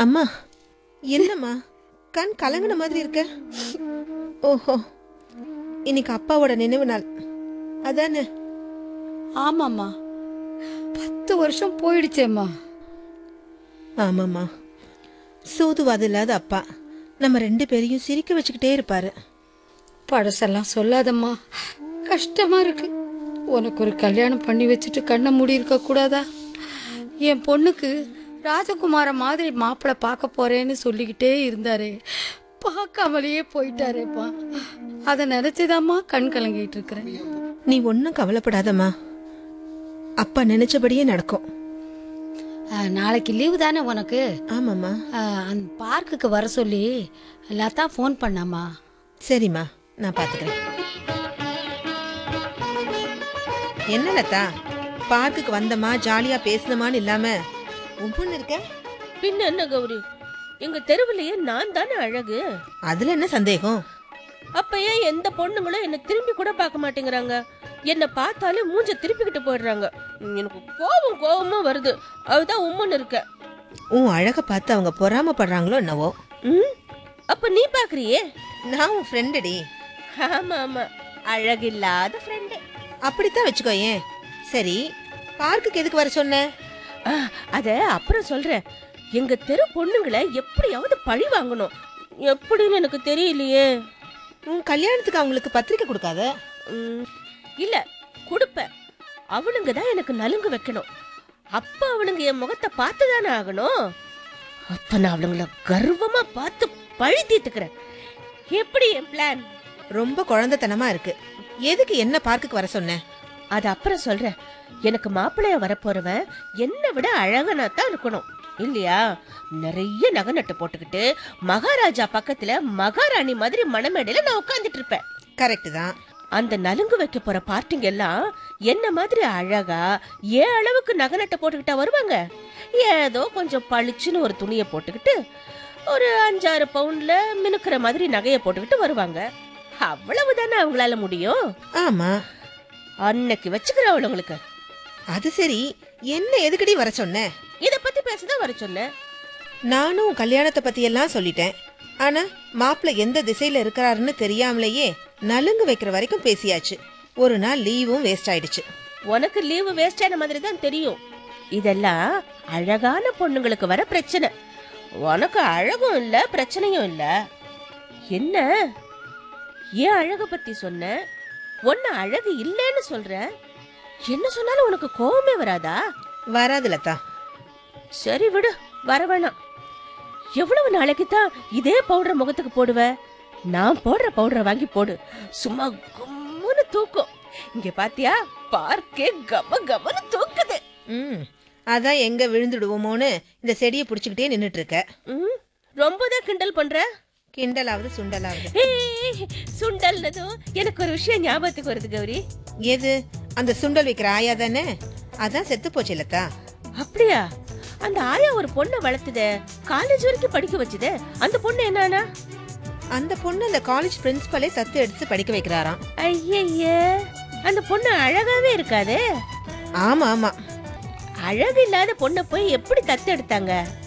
அம்மா என்னம்மா கண் கலங்கின மாதிரி இருக்க ஓஹோ இன்னைக்கு அப்பாவோட நினைவு நாள் அதானே ஆமாம்மா பத்து வருஷம் போயிடுச்சேம்மா ஆமாம்மா சூதுவாது இல்லாத அப்பா நம்ம ரெண்டு பேரையும் சிரிக்க வச்சுக்கிட்டே இருப்பாரு பழசெல்லாம் சொல்லாதம்மா கஷ்டமா இருக்கு உனக்கு ஒரு கல்யாணம் பண்ணி வச்சுட்டு கண்ணை மூடி இருக்க கூடாதா என் பொண்ணுக்கு ராஜகுமார மாதிரி மாப்பிள்ளை பார்க்க போறேன்னு சொல்லிக்கிட்டே இருந்தாரே பார்க்காமலேயே போயிட்டாரேப்பா அதை நினைச்சுதாம்மா கண் கலங்கிட்டு இருக்கிறேன் நீ ஒன்றும் கவலைப்படாதம்மா அப்பா நினைச்சபடியே நடக்கும் அஹ், நாளைக்கு லீவு தானே உனக்கு ஆமாம்மா அஹ், அந்த பார்க்குக்கு வர சொல்லி லதா ஃபோன் பண்ணாமா சரிம்மா நான் பார்த்துக்கிறேன் என்ன லதா பார்க்குக்கு வந்தமா ஜாலியா பேசினமான்னு இல்லாம உப்புன்னு இருக்க பின்ன என்ன கௌரி எங்க தெருவுலயே நான் தானே அழகு அதுல என்ன சந்தேகம் அப்ப ஏன் எந்த பொண்ணுங்களும் என்ன திரும்பி கூட பார்க்க மாட்டேங்கிறாங்க என்ன பார்த்தாலே மூஞ்ச திருப்பிக்கிட்டு போயிடுறாங்க எனக்கு கோபம் கோபமா வருது அதுதான் உம்மன் இருக்க உன் அழக பார்த்து அவங்க பொறாமப்படுறாங்களோ என்னவோ ம் அப்ப நீ பாக்குறியே நான் உன் ஃப்ரெண்டுடி ஆமா ஆமா அழகில்லாத ஃப்ரெண்டு அப்படித்தான் வச்சுக்கோ ஏன் சரி பார்க்குக்கு எதுக்கு வர சொன்ன அத அப்புறம் சொல்றேன் எங்க தெரு பொண்ணுங்களை எப்படியாவது பழி வாங்கணும் எப்படின்னு எனக்கு தெரியலையே உன் கல்யாணத்துக்கு அவங்களுக்கு பத்திரிக்கை கொடுக்காத ம், இல்ல கொடுப்பேன் அவனுங்க தான் எனக்கு நலுங்கு வைக்கணும் அப்ப அவனுங்க என் முகத்தை பார்த்து தானே ஆகணும் அப்ப நான் அவனுங்கள கர்வமா பார்த்து பழி தீர்த்துக்கிறேன் எப்படி என் பிளான் ரொம்ப குழந்தைத்தனமா இருக்கு எதுக்கு என்ன பார்க்குக்கு வர சொன்ன அது அப்புறம் சொல்றேன் எனக்கு மாப்பிள்ளைய வரப்போறவன் என்னை விட அழகனா தான் இருக்கணும் இல்லையா நிறைய நகை நட்டு போட்டுக்கிட்டு மகாராஜா பக்கத்துல மகாராணி மாதிரி மணமேடையில நான் உட்கார்ந்துட்டு இருப்பேன் கரெக்ட் தான் அந்த நலுங்கு வைக்க போற பார்ட்டிங்க எல்லாம் என்ன மாதிரி அழகா ஏன் அளவுக்கு நகை நட்டை போட்டுக்கிட்டா வருவாங்க ஏதோ கொஞ்சம் பளிச்சுன்னு ஒரு துணியை போட்டுக்கிட்டு ஒரு அஞ்சாறு பவுண்ட்ல மினுக்கிற மாதிரி நகையை போட்டுக்கிட்டு வருவாங்க அவ்வளவுதானே அவங்களால முடியும் ஆமா அன்னைக்கு வச்சுக்கிறவளுங்களுக்கு அது சரி என்ன எதுக்கடி வர சொன்ன இத பத்தி பேசதான் வர சொன்னேன் நானும் உன் கல்யாணத்தை பத்தி எல்லாம் சொல்லிட்டேன் ஆனா மாப்பிள்ளை எந்த திசையில இருக்கிறாருன்னு தெரியாமலேயே நலுங்கு வைக்கிற வரைக்கும் பேசியாச்சு ஒரு நாள் லீவும் வேஸ்ட் ஆயிடுச்சு உனக்கு லீவு வேஸ்ட் ஆன மாதிரி தான் தெரியும் இதெல்லாம் அழகான பொண்ணுங்களுக்கு வர பிரச்சனை உனக்கு அழகும் இல்ல பிரச்சனையும் இல்ல என்ன ஏன் அழக பத்தி சொன்ன ஒன்னு அழகு இல்லைன்னு சொல்ற என்ன சொன்னாலும் உனக்கு கோவமே வராதா வராது லதா சரி விடு வர வேணாம் எவ்வளவு நாளைக்கு தான் இதே பவுடர் முகத்துக்கு போடுவ நான் போடுற பவுடரை வாங்கி போடு சும்மா கும்முன்னு தூக்கும் இங்க பாத்தியா பார்க்கே கம கமன்னு தூக்குது ம் அதான் எங்க விழுந்துடுவோமோன்னு இந்த செடியை பிடிச்சிக்கிட்டே நின்னுட்டு இருக்க ம், ரொம்பதான் கிண்டல் பண்ற கிண்டலாவது சுண்டலாவது ஏய், சுண்டல்னதும் எனக்கு ஒரு விஷயம் ஞாபகத்துக்கு வருது கௌரி எது அந்த சுண்டல் வைக்கிற ஆயா தானே அதான் செத்து போச்சு லதா அப்படியா அந்த ஆயா ஒரு பொண்ணை வளர்த்துதே காலேஜ் வரைக்கும் படிக்க வச்சுதே அந்த பொண்ணு என்னன்னா அந்த பொண்ணு அந்த காலேஜ் பிரின்சிபலே தத்து எடுத்து படிக்க வைக்கிறாராம் ஐயய்ய அந்த பொண்ணு அழகாவே இருக்காதே ஆமா ஆமா அழகு இல்லாத பொண்ணை போய் எப்படி தத்து எடுத்தாங்க